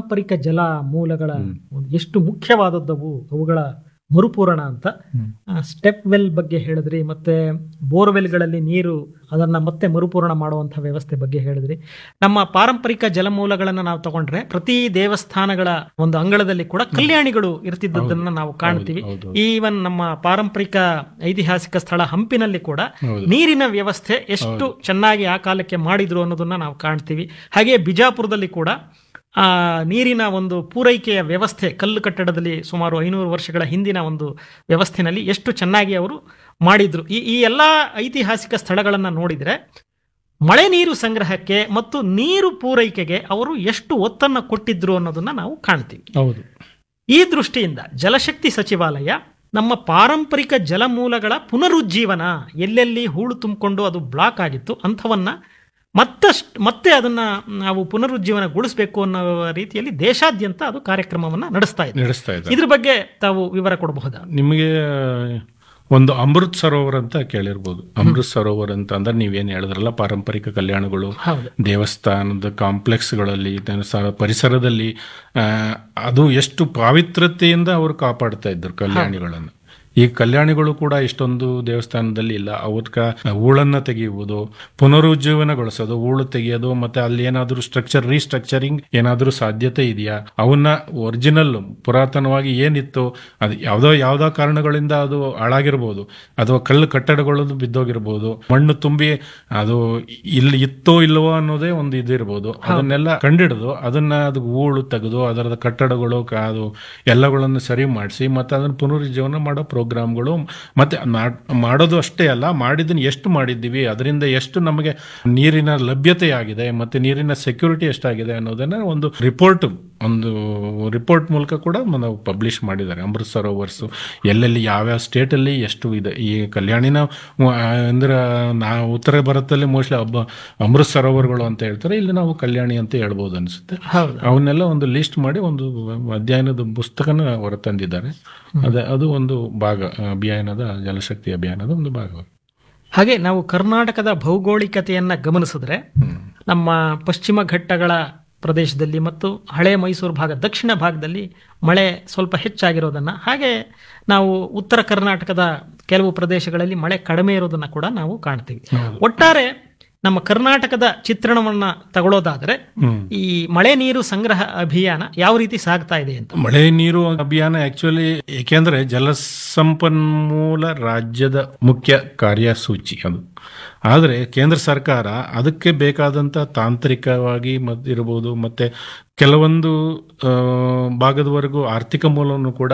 ಪಾರಂಪರಿಕ ಜಲ ಮೂಲಗಳ ಒಂದು ಎಷ್ಟು ಮುಖ್ಯವಾದದ್ದವು ಅವುಗಳ ಮರುಪೂರಣ ಅಂತ ಸ್ಟೆಪ್ ವೆಲ್ ಬಗ್ಗೆ ಹೇಳಿದ್ರಿ ಮತ್ತೆ ಬೋರ್ವೆಲ್ಗಳಲ್ಲಿ ನೀರು ಅದನ್ನ ಮತ್ತೆ ಮರುಪೂರಣ ಮಾಡುವಂತಹ ವ್ಯವಸ್ಥೆ ಬಗ್ಗೆ ಹೇಳಿದ್ರಿ ನಮ್ಮ ಪಾರಂಪರಿಕ ಜಲಮೂಲಗಳನ್ನ ನಾವು ತಗೊಂಡ್ರೆ ಪ್ರತಿ ದೇವಸ್ಥಾನಗಳ ಒಂದು ಅಂಗಳದಲ್ಲಿ ಕೂಡ ಕಲ್ಯಾಣಿಗಳು ಇರ್ತಿದ್ದದನ್ನ ನಾವು ಕಾಣ್ತೀವಿ ಈವನ್ ನಮ್ಮ ಪಾರಂಪರಿಕ ಐತಿಹಾಸಿಕ ಸ್ಥಳ ಹಂಪಿನಲ್ಲಿ ಕೂಡ ನೀರಿನ ವ್ಯವಸ್ಥೆ ಎಷ್ಟು ಚೆನ್ನಾಗಿ ಆ ಕಾಲಕ್ಕೆ ಮಾಡಿದ್ರು ಅನ್ನೋದನ್ನ ನಾವು ಕಾಣ್ತೀವಿ ಹಾಗೆ ಬಿಜಾಪುರದಲ್ಲಿ ಕೂಡ ಆ ನೀರಿನ ಒಂದು ಪೂರೈಕೆಯ ವ್ಯವಸ್ಥೆ ಕಲ್ಲು ಕಟ್ಟಡದಲ್ಲಿ ಸುಮಾರು ಐನೂರು ವರ್ಷಗಳ ಹಿಂದಿನ ಒಂದು ವ್ಯವಸ್ಥೆನಲ್ಲಿ ಎಷ್ಟು ಚೆನ್ನಾಗಿ ಅವರು ಮಾಡಿದ್ರು ಈ ಈ ಎಲ್ಲ ಐತಿಹಾಸಿಕ ಸ್ಥಳಗಳನ್ನು ನೋಡಿದರೆ ಮಳೆ ನೀರು ಸಂಗ್ರಹಕ್ಕೆ ಮತ್ತು ನೀರು ಪೂರೈಕೆಗೆ ಅವರು ಎಷ್ಟು ಒತ್ತನ್ನು ಕೊಟ್ಟಿದ್ರು ಅನ್ನೋದನ್ನ ನಾವು ಕಾಣ್ತೀವಿ ಹೌದು ಈ ದೃಷ್ಟಿಯಿಂದ ಜಲಶಕ್ತಿ ಸಚಿವಾಲಯ ನಮ್ಮ ಪಾರಂಪರಿಕ ಜಲಮೂಲಗಳ ಪುನರುಜ್ಜೀವನ ಎಲ್ಲೆಲ್ಲಿ ಹೂಳು ತುಂಬಿಕೊಂಡು ಅದು ಬ್ಲಾಕ್ ಆಗಿತ್ತು ಅಂಥವನ್ನ ಮತ್ತಷ್ಟು ಮತ್ತೆ ಅದನ್ನ ನಾವು ಪುನರುಜ್ಜೀವನಗೊಳಿಸಬೇಕು ಅನ್ನೋ ರೀತಿಯಲ್ಲಿ ದೇಶಾದ್ಯಂತ ಅದು ಕಾರ್ಯಕ್ರಮವನ್ನ ನಡೆಸ್ತಾ ಇದೆ ನಡೆಸ್ತಾ ಇದೆ ಇದ್ರ ಬಗ್ಗೆ ತಾವು ವಿವರ ಕೊಡಬಹುದಾ ನಿಮಗೆ ಒಂದು ಅಮೃತ್ ಸರೋವರ ಅಂತ ಕೇಳಿರ್ಬೋದು ಅಮೃತ್ ಸರೋವರ ಅಂತ ಅಂದ್ರೆ ನೀವೇನು ಹೇಳಿದ್ರಲ್ಲ ಪಾರಂಪರಿಕ ಕಲ್ಯಾಣಗಳು ಹೌದು ದೇವಸ್ಥಾನದ ಕಾಂಪ್ಲೆಕ್ಸ್ಗಳಲ್ಲಿ ದ- ಸ- ಪರಿಸರದಲ್ಲಿ ಆ, ಅದು ಎಷ್ಟು ಪಾವಿತ್ರತೆಯಿಂದ ಅವರು ಕಾಪಾಡ್ತಾ ಇದ್ರು ಕಲ್ಯಾಣಿಗಳನ್ನು ಈ ಕಲ್ಯಾಣಿಗಳು ಕೂಡ ಇಷ್ಟೊಂದು ದೇವಸ್ಥಾನದಲ್ಲಿ ಇಲ್ಲ ಅವಕ್ಕ ಹೂಳನ್ನ ತೆಗೆಯುವುದು ಪುನರುಜ್ಜೀವನಗೊಳಿಸೋದು ಹೂಳು ತೆಗೆಯೋದು ಮತ್ತೆ ಅಲ್ಲಿ ಏನಾದರೂ ಸ್ಟ್ರಕ್ಚರ್ ರೀಸ್ಟ್ರಕ್ಚರಿಂಗ್ ಏನಾದರೂ ಸಾಧ್ಯತೆ ಇದೆಯಾ ಅವನ್ನ ಒರಿಜಿನಲ್ ಪುರಾತನವಾಗಿ ಏನಿತ್ತು ಅದು ಯಾವುದೋ ಯಾವುದೋ ಕಾರಣಗಳಿಂದ ಅದು ಹಾಳಾಗಿರ್ಬೋದು ಅಥವಾ ಕಲ್ಲು ಕಟ್ಟಡಗಳು ಬಿದ್ದೋಗಿರ್ಬೋದು ಮಣ್ಣು ತುಂಬಿ ಅದು ಇಲ್ಲಿ ಇತ್ತೋ ಇಲ್ಲವೋ ಅನ್ನೋದೇ ಒಂದು ಇದಿರ್ಬೋದು ಅದನ್ನೆಲ್ಲ ಕಂಡಿಡಿದು ಅದನ್ನ ಅದು ಹೂಳು ತೆಗೆದು ಅದರದ ಕಟ್ಟಡಗಳು ಕ- ಅದು ಎಲ್ಲಗಳನ್ನು ಸರಿ ಮಾಡಿಸಿ ಮತ್ತೆ ಅದನ್ನ ಪುನರುಜ್ಜೀವನ ಮಾಡೋ ಪ್ರೋಗ್ರಾಮ್ಗಳು ಮತ್ತೆ ಮಾಡ್- ಮಾಡೋದು ಅಷ್ಟೇ ಅಲ್ಲ ಮಾಡಿದ್ದನ್ನ ಎಷ್ಟು ಮಾಡಿದ್ದೀವಿ ಅದರಿಂದ ಎಷ್ಟು ನಮಗೆ ನೀರಿನ ಲಭ್ಯತೆ ಆಗಿದೆ ಮತ್ತೆ ನೀರಿನ ಸೆಕ್ಯೂರಿಟಿ ಎಷ್ಟಾಗಿದೆ ಅನ್ನೋದನ್ನ ಒಂದು ರಿಪೋರ್ಟ್ ಒಂದು ರಿಪೋರ್ಟ್ ಮೂಲಕ ಕೂಡ ನಾವು ಪಬ್ಲಿಷ್ ಮಾಡಿದ್ದಾರೆ ಅಮೃತ್ ಸರೋವರ್ಸ್ ಎಲ್ಲೆಲ್ಲಿ ಯಾವ್ಯಾವ ಸ್ಟೇಟಲ್ಲಿ ಎಷ್ಟು ಇದೆ ಈ ಕಲ್ಯಾಣಿನ ಮ- ಅಂದ್ರೆ ನಾವು ಉತ್ತರ ಭಾರತದಲ್ಲಿ ಮೋಸ್ಟ್ಲಿ ಹಬ್ಬ ಅಮೃತ್ ಸರೋವರಗಳು ಅಂತ ಹೇಳ್ತಾರೆ ಇಲ್ಲಿ ನಾವು ಕಲ್ಯಾಣಿ ಅಂತ ಹೇಳ್ಬೋದು ಅನ್ಸುತ್ತೆ ಹೌದು ಅವನ್ನೆಲ್ಲ ಒಂದು ಲಿಸ್ಟ್ ಮಾಡಿ ಒಂದು ಅಧ್ಯಯನದ ಪುಸ್ತಕನ ಹೊರತಂದಿದ್ದಾರೆ ಅದೇ ಅದು ಒಂದು ಭಾಗ ಅಭಿಯಾನದ ಜಲಶಕ್ತಿ ಅಭಿಯಾನದ ಒಂದು ಭಾಗ ಹಾಗೆ ನಾವು ಕರ್ನಾಟಕದ ಭೌಗೋಳಿಕತೆಯನ್ನ ಗಮನಿಸಿದ್ರೆ ನಮ್ಮ ಪಶ್ಚಿಮ ಘಟ್ಟಗಳ ಪ್ರದೇಶದಲ್ಲಿ ಮತ್ತು ಹಳೆ ಮೈಸೂರು ಭಾಗ ದಕ್ಷಿಣ ಭಾಗದಲ್ಲಿ ಮಳೆ ಸ್ವಲ್ಪ ಹೆಚ್ಚಾಗಿರೋದನ್ನ ಹಾಗೆ ನಾವು ಉತ್ತರ ಕರ್ನಾಟಕದ ಕೆಲವು ಪ್ರದೇಶಗಳಲ್ಲಿ ಮಳೆ ಕಡಿಮೆ ಇರೋದನ್ನ ಕೂಡ ನಾವು ಕಾಣ್ತೀವಿ ಒಟ್ಟಾರೆ ನಮ್ಮ ಕರ್ನಾಟಕದ ಚಿತ್ರಣವನ್ನ ತಗೊಳ್ಳೋದಾದ್ರೆ ಈ ಮಳೆ ನೀರು ಸಂಗ್ರಹ ಅಭಿಯಾನ ಯಾವ ರೀತಿ ಸಾಗ್ತಾ ಇದೆ ಅಂತ ಮಳೆ ನೀರು ಅಭಿಯಾನ ಆಕ್ಚುಲಿ ಏಕೆಂದ್ರೆ ಜಲಸಂಪನ್ಮೂಲ ರಾಜ್ಯದ ಮುಖ್ಯ ಕಾರ್ಯಸೂಚಿ ಅದು ಆದರೆ ಕೇಂದ್ರ ಸರ್ಕಾರ ಅದಕ್ಕೆ ಬೇಕಾದಂತ ತಾಂತ್ರಿಕವಾಗಿ ಮತ್ ಇರಬಹುದು ಮತ್ತೆ ಕೆಲವೊಂದು ಆ, ಭಾಗದವರೆಗೂ ಆರ್ಥಿಕ ಮೂಲವನ್ನು ಕೂಡ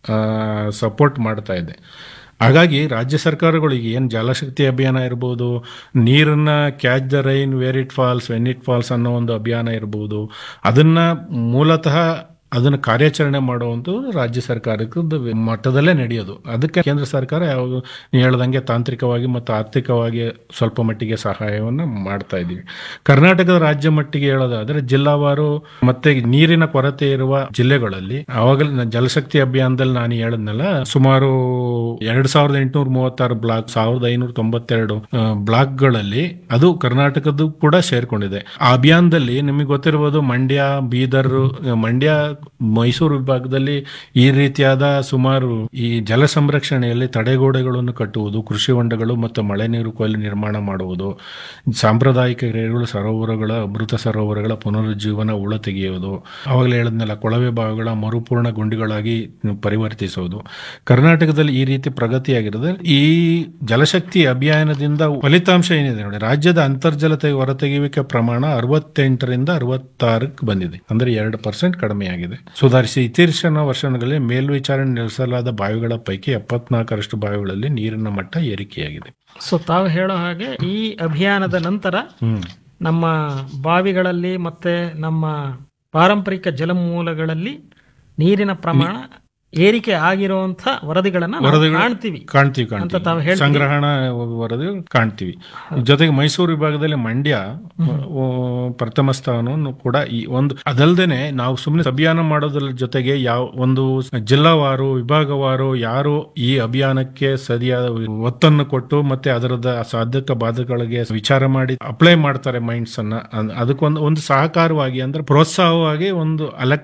ಸಪೋರ್ಟ್ ಮಾಡ್ತಾ ಇದೆ ಹಾಗಾಗಿ ರಾಜ್ಯ ಸರ್ಕಾರಗಳಿಗೆ ಏನು ಜಲಶಕ್ತಿ ಅಭಿಯಾನ ಇರ್ಬೋದು ನೀರನ್ನ catch the rain where it falls when it falls ಅನ್ನೋ ಒಂದು ಅಭಿಯಾನ ಇರ್ಬೋದು ಅದನ್ನ ಮೂಲತಃ ಅದನ್ನು ಕಾರ್ಯಾಚರಣೆ ಮಾಡುವಂಥದ್ದು ರಾಜ್ಯ ಸರ್ಕಾರಕ್ಕದ ಮಟ್ಟದಲ್ಲೇ ನಡೆಯೋದು ಅದಕ್ಕೆ ಕೇಂದ್ರ ಸರ್ಕಾರ ಯಾವಾಗ ನೀವು ಹೇಳ್ದಂಗೆ ತಾಂತ್ರಿಕವಾಗಿ ಮತ್ತು ಆರ್ಥಿಕವಾಗಿ ಸ್ವಲ್ಪ ಮಟ್ಟಿಗೆ ಸಹಾಯವನ್ನು ಮಾಡ್ತಾ ಇದ್ದೀವಿ ಕರ್ನಾಟಕದ ರಾಜ್ಯ ಮಟ್ಟಿಗೆ ಹೇಳೋದಾದ್ರೆ ಜಿಲ್ಲಾವಾರು ಮತ್ತೆ ನೀರಿನ ಕೊರತೆ ಇರುವ ಜಿಲ್ಲೆಗಳಲ್ಲಿ ಅವಾಗಲೇ ನಾನು ಜಲಶಕ್ತಿ ಅಭಿಯಾನದಲ್ಲಿ ನಾನು ಹೇಳದ್ನಲ್ಲ ಸುಮಾರು ಎರಡ್ ಸಾವಿರದ ಎಂಟುನೂರ ಮೂವತ್ತಾರು ಬ್ಲಾಕ್ ಸಾವಿರದ ಐನೂರ ತೊಂಬತ್ತೆರಡು ಆ, ಬ್ಲಾಕ್ಗಳಲ್ಲಿ ಅದು ಕರ್ನಾಟಕದ್ದು ಕೂಡ ಸೇರ್ಕೊಂಡಿದೆ ಆ ಅಭಿಯಾನದಲ್ಲಿ ನಿಮಗೆ ಗೊತ್ತಿರಬಹುದು ಮಂಡ್ಯ ಬೀದರ್ ಮಂಡ್ಯ ಮೈಸೂರು ವಿಭಾಗದಲ್ಲಿ ಈ ರೀತಿಯಾದ ಸುಮಾರು ಈ ಜಲ ಸಂರಕ್ಷಣೆಯಲ್ಲಿ ತಡೆಗೋಡೆಗಳನ್ನು ಕಟ್ಟುವುದು ಕೃಷಿ ಹೊಂಡಗಳು ಮತ್ತು ಮಳೆ ನೀರು ಕೊಯ್ಲು ನಿರ್ಮಾಣ ಮಾಡುವುದು ಸಾಂಪ್ರದಾಯಿಕ ಕೆರೆಗಳು ಸರೋವರಗಳ ಅಮೃತ ಸರೋವರಗಳ ಪುನರುಜ್ಜೀವನ ಉಳ ತೆಗೆಯುವುದು ಅವಾಗಲೇ ಹೇಳಿದ್ನಲ್ಲ ಕೊಳವೆ ಬಾವಿಗಳ ಮರುಪೂರ್ಣ ಗುಂಡಿಗಳಾಗಿ ಪರಿವರ್ತಿಸುವುದು ಕರ್ನಾಟಕದಲ್ಲಿ ಈ ರೀತಿ ಪ್ರಗತಿಯಾಗಿರೋದು ಈ ಜಲಶಕ್ತಿ ಅಭಿಯಾನದಿಂದ ಫಲಿತಾಂಶ ಏನಿದೆ ನೋಡಿ ರಾಜ್ಯದ ಅಂತರ್ಜಲತೆ ಹೊರತೆಗೆಯುವಿಕೆ ಪ್ರಮಾಣ ಅರವತ್ತೆಂಟರಿಂದ ಅರವತ್ತಾರಕ್ಕೆ ಬಂದಿದೆ ಅಂದ್ರೆ ಎರಡು ಪರ್ಸೆಂಟ್ ಕಡಿಮೆಯಾಗಿದೆ ಸುಧಾರಿಸಿ ಇತ್ತೀಚಿನ ವರ್ಷಗಳಲ್ಲಿ ಮೇಲ್ವಿಚಾರಣೆ ನಡೆಸಲಾದ ಬಾವಿಗಳ ಪೈಕಿ ಎಪ್ಪತ್ನಾಲ್ಕರಷ್ಟು ಬಾವಿಗಳಲ್ಲಿ ನೀರಿನ ಮಟ್ಟ ಏರಿಕೆಯಾಗಿದೆ ಸೊ ತಾವು ಹೇಳೋ ಹಾಗೆ ಈ ಅಭಿಯಾನದ ನಂತರ ನಮ್ಮ ಬಾವಿಗಳಲ್ಲಿ ಮತ್ತೆ ನಮ್ಮ ಪಾರಂಪರಿಕ ಜಲಮೂಲಗಳಲ್ಲಿ ನೀರಿನ ಪ್ರಮಾಣ ಏರಿಕೆ ಆಗಿರುವಂತ ವರದಿಗಳನ್ನ ನಾವು ವರದಿಗಳು ಕಾಣ್ತೀವಿ ಕಾಣ್ತೀವಿ ಅಂತ ತಾವು ಕಾಣ್ತೀವಿ ಹೇಳ್ತೀವಿ. ಸಂಗ್ರಹಣ ವರದಿ ಕಾಣ್ತೀವಿ ಜೊತೆಗೆ ಮೈಸೂರು ವಿಭಾಗದಲ್ಲಿ ಮಂಡ್ಯ ಆ, ಪ್ರಥಮ ಸ್ಥಾನವನ್ನು ಕೂಡ ಈ ಒಂದು ಅದಲ್ದೇನೆ ನಾವು ಸುಮ್ಮನೆ ಅಭಿಯಾನ ಮಾಡೋದ್ರ ಜೊತೆಗೆ ಯಾವ ಒಂದು ಜಿಲ್ಲಾವಾರು ವಿಭಾಗವಾರು ಯಾರು ಈ ಅಭಿಯಾನಕ್ಕೆ ಸರಿಯಾದ ಒತ್ತನ್ನು ಕೊಟ್ಟು ಮತ್ತೆ ಅದರದ ಸಾಧಕ ಬಾಧಕಗಳಿಗೆ ವಿಚಾರ ಮಾಡಿ ಅಪ್ಲೈ ಮಾಡ್ತಾರೆ ಮೈಂಡ್ಸ್ ಅನ್ನ ಅದ್- ಅದಕ್ಕೊಂದು ಒಂದು ಸಹಕಾರವಾಗಿ ಅಂದ್ರೆ ಪ್ರೋತ್ಸಾಹವಾಗಿ ಒಂದು ಅಲೆಕ್